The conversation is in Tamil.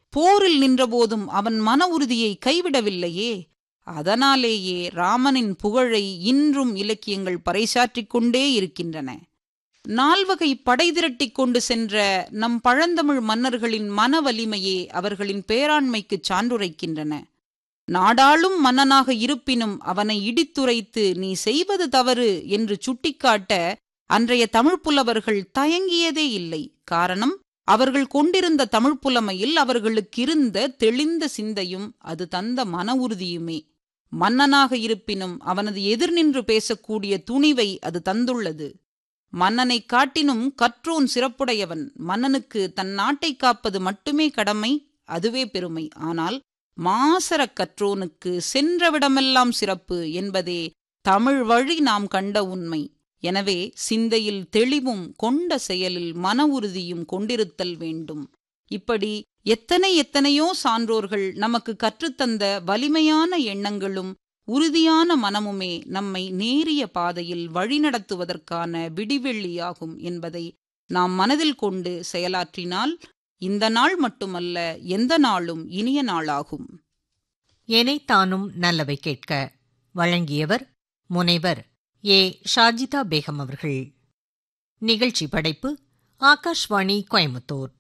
போரில் நின்றபோதும் அவன் மன உறுதியை கைவிடவில்லையே அதனாலேயே ராமனின் புகழை இன்றும் இலக்கியங்கள் பறைசாற்றிக் கொண்டே இருக்கின்றன நால்வகை படை திரட்டிக் கொண்டு சென்ற நம் பழந்தமிழ் மன்னர்களின் மன வலிமையே அவர்களின் பேராண்மைக்குச் சான்றுரைக்கின்றன நாடாளும் மன்னனாக இருப்பினும் அவனை இடித்துரைத்து நீ செய்வது தவறு என்று சுட்டிக்காட்ட அன்றைய தமிழ்ப்புலவர்கள் தயங்கியதே இல்லை காரணம் அவர்கள் கொண்டிருந்த தமிழ்ப்புலமையில் அவர்களுக்கிருந்த தெளிந்த சிந்தையும் அது தந்த மன உறுதியுமே மன்னனாக இருப்பினும் அவனது எதிர் நின்று பேசக்கூடிய துணிவை அது தந்துள்ளது மன்னனைக் காட்டினும் கற்றோன் சிறப்புடையவன் மன்னனுக்கு தன் நாட்டை காப்பது மட்டுமே கடமை அதுவே பெருமை ஆனால் மாசரக் கற்றோனுக்கு சென்றவிடமெல்லாம் சிறப்பு என்பதே தமிழ் வழி நாம் கண்ட உண்மை எனவே சிந்தையில் தெளிவும் கொண்ட செயலில் மன உறுதியும் கொண்டிருத்தல் வேண்டும் இப்படி எத்தனை எத்தனையோ சான்றோர்கள் நமக்கு கற்றுத்தந்த வலிமையான எண்ணங்களும் உறுதியான மனமுமே நம்மை நேரிய பாதையில் வழிநடத்துவதற்கான விடிவெள்ளியாகும் என்பதை நாம் மனதில் கொண்டு செயலாற்றினால் இந்த நாள் மட்டுமல்ல எந்த நாளும் இனிய நாளாகும் எனைத்தானும் நல்லவை கேட்க வழங்கியவர் முனைவர் ஏ ஷாஜிதா பேகம் அவர்கள் நிகழ்ச்சி படைப்பு ஆகாஷ்வாணி கோயம்புத்தூர்